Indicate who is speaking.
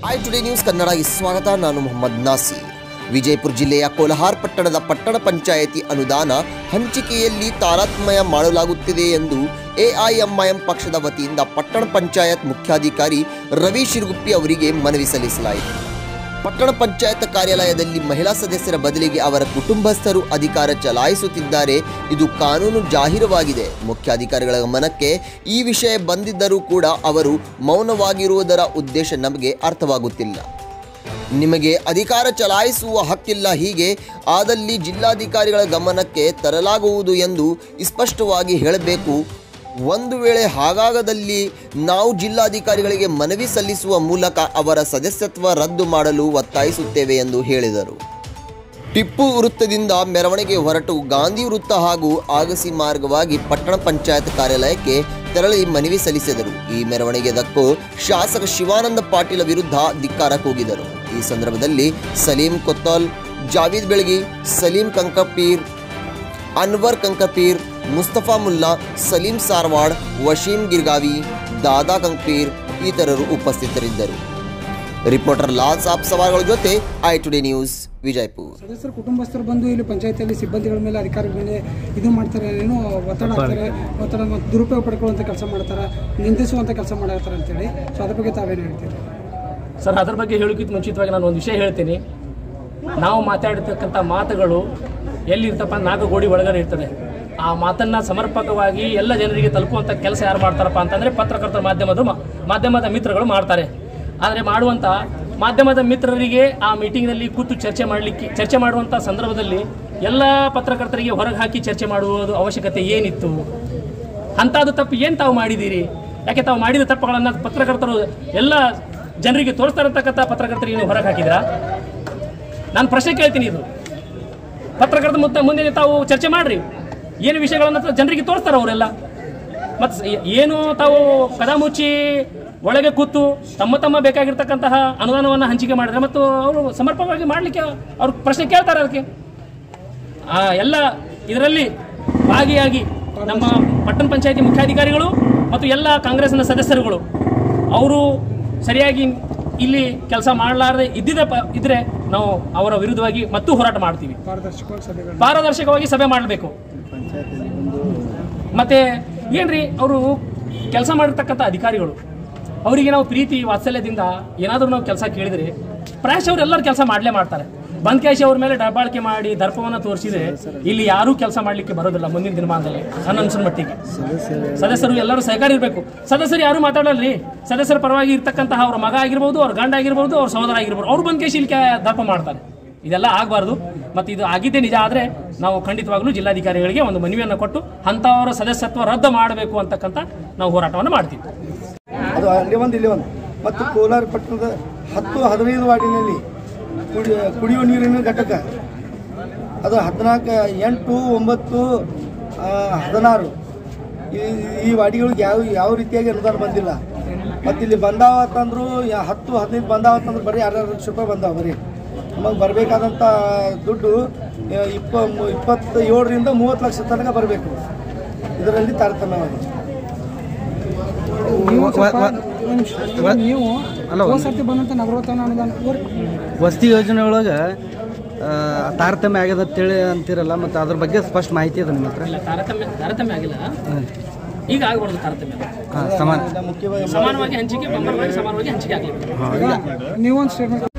Speaker 1: I today news ಕನ್ನಡಗೆ ಸ್ವಾಗತ ನಾನು ಮೊಹಮ್ಮದ್ ನಾಸೀರ್ ವಿಜಯಪುರ ಜಿಲ್ಲೆಯ ಕೋಲಹಾರ್ ಪಟ್ಟಣದ ಪಟ್ಟಣ ಪಂಚಾಯಿತಿ ಅನುದಾನ ಹಂಚಿಕೆಯಲ್ಲಿ ತಾರತಮ್ಯ ಮಾಡಲಾಗುತ್ತಿದೆ ಎಂದು ಎಐಎಂಐಎಂ ಪಕ್ಷದ ವತಿಯಿಂದ ಪಟ್ಟಣ ಪಂಚಾಯತ್ ಮುಖ್ಯಾಧಿಕಾರಿ ರವಿ ಶಿರ್ಗುಪ್ಪಿ ಅವರಿಗೆ ಮನವಿ ಸಲ್ಲಿಸಲಾಯಿತು ಪಟ್ಟಣ ಪಂಚಾಯತ್ ಕಾರ್ಯಾಲಯದಲ್ಲಿ ಮಹಿಳಾ ಸದಸ್ಯರ ಬದಲಿಗೆ ಅವರ ಕುಟುಂಬಸ್ಥರು ಅಧಿಕಾರ ಚಲಾಯಿಸುತ್ತಿದ್ದಾರೆ ಇದು ಕಾನೂನು ಜಾಹೀರವಾಗಿದೆ ಮುಖ್ಯಾಧಿಕಾರಿಗಳ ಗಮನಕ್ಕೆ ಈ ವಿಷಯ ಬಂದಿದ್ದರೂ ಕೂಡ ಅವರು ಮೌನವಾಗಿರುವುದರ ಉದ್ದೇಶ ನಮಗೆ ಅರ್ಥವಾಗುತ್ತಿಲ್ಲ ನಿಮಗೆ ಅಧಿಕಾರ ಚಲಾಯಿಸುವ ಹಕ್ಕಿಲ್ಲ ಹೀಗೆ ಆದಲ್ಲಿ ಜಿಲ್ಲಾಧಿಕಾರಿಗಳ ಗಮನಕ್ಕೆ ತರಲಾಗುವುದು ಎಂದು ಸ್ಪಷ್ಟವಾಗಿ ಹೇಳಬೇಕು ಒಂದು ವೇಳೆ ಹಾಗಾಗದಲ್ಲಿ ನಾವು ಜಿಲ್ಲಾಧಿಕಾರಿಗಳಿಗೆ ಮನವಿ ಸಲ್ಲಿಸುವ ಮೂಲಕ ಅವರ ಸದಸ್ಯತ್ವ ರದ್ದು ಮಾಡಲು ಒತ್ತಾಯಿಸುತ್ತೇವೆ ಎಂದು ಹೇಳಿದರು ಟಿಪ್ಪು ವೃತ್ತದಿಂದ ಮೆರವಣಿಗೆ ಹೊರಟು ಗಾಂಧಿ ವೃತ್ತ ಹಾಗೂ ಆಗಸಿ ಮಾರ್ಗವಾಗಿ ಪಟ್ಟಣ ಪಂಚಾಯತ್ ಕಾರ್ಯಾಲಯಕ್ಕೆ ತೆರಳಿ ಮನವಿ ಸಲ್ಲಿಸಿದರು ಈ ಮೆರವಣಿಗೆದಕ್ಕೂ ಶಾಸಕ ಶಿವಾನಂದ ಪಾಟೀಲ ವಿರುದ್ಧ ಧಿಕ್ಕಾರ ಕೂಗಿದರು ಈ ಸಂದರ್ಭದಲ್ಲಿ ಸಲೀಂ ಕೊತ್ತಲ್ ಜಾವೀದ್ ಬೆಳಗಿ ಸಲೀಂ ಕಂಕಪೀರ್ ಅನ್ವರ್ ಕಂಕಪೀರ್ ಮುಸ್ತಫಾ ಮುಲ್ಲಾ ಸಲೀಂ ಸಾರ್ವಾಡ್ ವಶೀಂ ಗಿರ್ಗಾವಿ ದಾದಾ ಕಂಕಪೀರ್ ಇತರರು ಉಪಸ್ಥಿತರಿದ್ದರು ರಿಪೋರ್ಟರ್ ಲಾಲ್ ಸಾಬ್ ಸವಾರ್ಗಳ ಜೊತೆ ಐ ಟುಡೇ ನ್ಯೂಸ್ ವಿಜಯಪುರ
Speaker 2: ಸದಸ್ಯರು ಕುಟುಂಬಸ್ಥರು ಬಂದು ಇಲ್ಲಿ ಪಂಚಾಯತಿಯಲ್ಲಿ ಸಿಬ್ಬಂದಿಗಳ ಮೇಲೆ ಅಧಿಕಾರಿಗಳ ಮೇಲೆ ಇದು ಮಾಡ್ತಾರೆ ಏನೋ ಒತ್ತಡ ಹಾಕ್ತಾರೆ ಒತ್ತಡ ಮತ್ತು ದುರುಪಯೋಗ ಪಡ್ಕೊಳ್ಳುವಂಥ ಕೆಲಸ ಮಾಡ್ತಾರೆ ನಿಂದಿಸುವಂಥ ಕೆಲಸ ಮಾಡತ್ತಾರೆ ಅಂತೇಳಿ ಸೊ ಅದ್ರ ಬಗ್ಗೆ ತಾವೇನು ಹೇಳ್ತೀರಿ
Speaker 3: ಸರ್ ಅದ್ರ ಬಗ್ಗೆ ಹೇಳೋಕ್ಕಿಂತ ಮುಂಚಿತವಾಗಿ ನಾನು ಒಂದು ವಿಷಯ ಹೇಳ್ತೀನಿ ನಾವು ಮಾತಾಡಿರ್ತಕ್ಕಂಥ ಮಾತುಗಳು ಎಲ್ಲಿರ್ತಪ್ಪ ಅಂದ್ರೆ ನಾಲ್ಕು ಗೋಡಿ ಒಳಗಡೆ ಇರ್ತದೆ ಆ ಮಾತನ್ನು ಸಮರ್ಪಕವಾಗಿ ಎಲ್ಲ ಜನರಿಗೆ ತಲುಪುವಂಥ ಕೆಲಸ ಯಾರು ಮಾಡ್ತಾರಪ್ಪ ಅಂತಂದರೆ ಪತ್ರಕರ್ತರ ಮಾಧ್ಯಮದ ಮಾಧ್ಯಮದ ಮಿತ್ರಗಳು ಮಾಡ್ತಾರೆ ಆದರೆ ಮಾಡುವಂಥ ಮಾಧ್ಯಮದ ಮಿತ್ರರಿಗೆ ಆ ಮೀಟಿಂಗ್ನಲ್ಲಿ ಕೂತು ಚರ್ಚೆ ಮಾಡಲಿಕ್ಕೆ ಚರ್ಚೆ ಮಾಡುವಂಥ ಸಂದರ್ಭದಲ್ಲಿ ಎಲ್ಲ ಪತ್ರಕರ್ತರಿಗೆ ಹೊರಗೆ ಹಾಕಿ ಚರ್ಚೆ ಮಾಡುವುದು ಅವಶ್ಯಕತೆ ಏನಿತ್ತು ಅಂಥದ್ದು ತಪ್ಪು ಏನು ತಾವು ಮಾಡಿದ್ದೀರಿ ಯಾಕೆ ತಾವು ಮಾಡಿದ ತಪ್ಪುಗಳನ್ನು ಪತ್ರಕರ್ತರು ಎಲ್ಲ ಜನರಿಗೆ ತೋರಿಸ್ತಾ ಇರತಕ್ಕಂಥ ಪತ್ರಕರ್ತರಿಗೆ ನೀವು ಹೊರಗೆ ಹಾಕಿದ್ರಾ ನಾನು ಪ್ರಶ್ನೆ ಕೇಳ್ತೀನಿ ಇದು ಪತ್ರಕರ್ತ ಮುಂದೆ ಮುಂದೆ ತಾವು ಚರ್ಚೆ ಮಾಡ್ರಿ ಏನು ವಿಷಯಗಳನ್ನು ತ- ಜನರಿಗೆ ತೋರಿಸ್ತಾರೆ ಅವರೆಲ್ಲ ಮತ್ತು ಏನು ತಾವು ಕದ ಮುಚ್ಚಿ ಒಳಗೆ ಕೂತು ತಮ್ಮ ತಮ್ಮ ಬೇಕಾಗಿರ್ತಕ್ಕಂತಹ ಅನುದಾನವನ್ನು ಹಂಚಿಕೆ ಮಾಡಿದ್ರೆ ಮತ್ತು ಅವರು ಸಮರ್ಪಕವಾಗಿ ಮಾಡಲಿಕ್ಕೆ ಅವ್ರು ಪ್ರಶ್ನೆ ಕೇಳ್ತಾರೆ ಅದಕ್ಕೆ ಆ ಎಲ್ಲ ಇದರಲ್ಲಿ ಭಾಗಿಯಾಗಿ ನಮ್ಮ ಪಟ್ಟಣ ಪಂಚಾಯತಿ ಮುಖ್ಯಾಧಿಕಾರಿಗಳು ಮತ್ತು ಎಲ್ಲ ಕಾಂಗ್ರೆಸ್ನ ಸದಸ್ಯರುಗಳು ಅವರು ಸರಿಯಾಗಿ ಇಲ್ಲಿ ಕೆಲಸ ಮಾಡಲಾರದೆ ಇದ್ದಿದ್ದ ಪ ಇದ್ರೆ ನಾವು ಅವರ ವಿರುದ್ಧವಾಗಿ ಮತ್ತೂ ಹೋರಾಟ ಮಾಡ್ತೀವಿ
Speaker 2: ಪಾರದರ್ಶಕವಾಗಿ ಸಭೆಗಳು
Speaker 3: ಪಾರದರ್ಶಕವಾಗಿ ಸಭೆ ಮಾಡಬೇಕು ಮತ್ತೆ ಏನ್ರಿ ಅವರು ಕೆಲಸ ಮಾಡಿರ್ತಕ್ಕಂಥ ಅಧಿಕಾರಿಗಳು ಅವರಿಗೆ ನಾವು ಪ್ರೀತಿ ವಾತ್ಸಲ್ಯದಿಂದ ಏನಾದರೂ ನಾವು ಕೆಲಸ ಕೇಳಿದ್ರೆ ಪ್ರಾಯಶಃ ಅವ್ರು ಎಲ್ಲರೂ ಕೆಲಸ ಮಾಡಲೇ ಮಾಡ್ತಾರೆ ಬಂದ್ಕೇಶಿ ಅವ್ರ ಮೇಲೆ ಡಬ್ಬಾಳಿಕೆ ಮಾಡಿ ದರ್ಪವನ್ನು ತೋರಿಸಿದ್ರೆ ಇಲ್ಲಿ ಯಾರೂ ಕೆಲಸ ಮಾಡಲಿಕ್ಕೆ ಬರೋದಿಲ್ಲ ಮುಂದಿನ ದಿನಮಾನದಲ್ಲಿ ನನ್ನ ಅನ್ಸನ್ ಮಟ್ಟಿಗೆ ಸದಸ್ಯರು ಎಲ್ಲರೂ ಸಹಕಾರ ಇರಬೇಕು ಸದಸ್ಯರು ಯಾರು ಮಾತಾಡಲ್ರಿ ಸದಸ್ಯರ ಪರವಾಗಿ ಇರ್ತಕ್ಕಂತಹ ಅವ್ರ ಮಗ ಆಗಿರ್ಬೋದು ಅವ್ರ ಗಂಡ ಆಗಿರ್ಬೋದು ಅವ್ರ ಸಹೋದರ ಆಗಿರ್ಬೋದು ಅವ್ರು ಬಂದ್ಕೇಶಿ ಇಲ್ಲಿ ಕೆ- ದರ್ಪ ಮಾಡ್ತಾರೆ ಇದೆಲ್ಲ ಆಗಬಾರ್ದು ಮತ್ತು ಇದು ಆಗಿದ್ದೇ ನಿಜ ಆದರೆ ನಾವು ಖಂಡಿತವಾಗ್ಲೂ ಜಿಲ್ಲಾಧಿಕಾರಿಗಳಿಗೆ ಒಂದು ಮನವಿಯನ್ನು ಕೊಟ್ಟು ಅಂಥವರ ಸದಸ್ಯತ್ವ ರದ್ದು ಮಾಡಬೇಕು ಅಂತಕ್ಕಂಥ ನಾವು ಹೋರಾಟವನ್ನು ಮಾಡ್ತೀವಿ
Speaker 4: ಅದು ಅಲ್ಲಿ ಒಂದು ಇಲ್ಲಿ ಒಂದು ಮತ್ತು ಕೋಲಾರ ಪಟ್ಟಣದ ಹತ್ತು ಹದಿನೈದು ವಾರ್ಡಿನಲ್ಲಿ ಕುಡಿ ಕುಡಿಯುವ ನೀರಿನ ಘಟಕ ಅದು ಹದಿನಾಲ್ಕು ಎಂಟು ಒಂಬತ್ತು ಆ, ಹದಿನಾರು ಈ ಈ ವಾರ್ಡಿಗಳಿಗೆ ಯಾವ ಯಾವ ರೀತಿಯಾಗಿ ಅನುದಾನ ಬಂದಿಲ್ಲ ಮತ್ತು ಇಲ್ಲಿ ಬಂದಾವ ಅಂತಂದ್ರು ಯಾ- ಹತ್ತು ಹದಿನೈದು ಬಂದಾವ ಅಂತಂದ್ರೆ ಬರೀ ಎರಡು ಲಕ್ಷ ರೂಪಾಯಿ ಬಂದಾವ ಬರೀ ನಮಗೆ ಬರಬೇಕಾದಂಥ ದುಡ್ಡು ಆ, ಇಪ್ಪ ಇಪ್ಪತ್ತ ಏಳರಿಂದ ಮೂವತ್ತು ಲಕ್ಷ ತನಕ ಬರಬೇಕು ಇದರಲ್ಲಿ ತಾರತಮ್ಯವಾಗಿದೆ
Speaker 2: ನೀವು ಸ್ವಲ್ಪ ಒಂದ್ ನಿಮಿಷ. ನೀವು ಹೋದ ಸರ್ತಿ ಬಂದಂಥ ನಗರೋತ್ಥಾನ ಅನುದಾನ ಊರ್-
Speaker 5: ವಸತಿ ಯೋಜನೆ ಒಳಗೆ ತಾರತಮ್ಯ ಆಗ್ಯದ ಅಂತೇಳಿ ಅಂತಿರಲ್ಲ ಮತ್ತು ಅದ್ರ ಬಗ್ಗೆ ಸ್ಪಷ್ಟ ಮಾಹಿತಿ ಇದೆ ನಿಮ್ಮ ಹತ್ರ
Speaker 3: ಇಲ್ಲ ತಾರತಮ್ಯ ತಾರತಮ್ಯ ಆಗಿಲ್ಲ ಈಗ ಆಗಬಾರ್ದು ತಾರತಮ್ಯ
Speaker 5: ಹಾಂ ಸಮಾನ
Speaker 4: ಮುಖ್ಯವಾಗಿ
Speaker 3: ಸಮಾನವಾಗಿ ಹಂಚಿಕೆ ಬಂಬರವಾಗಿ ಸಮಾನವಾಗಿ ಹಂಚಿಕೆ ಆಗಲಿ
Speaker 2: ಈಗ ನೀವೊಂದು ಸ್ಟೇಟ್ಮೆಂಟ್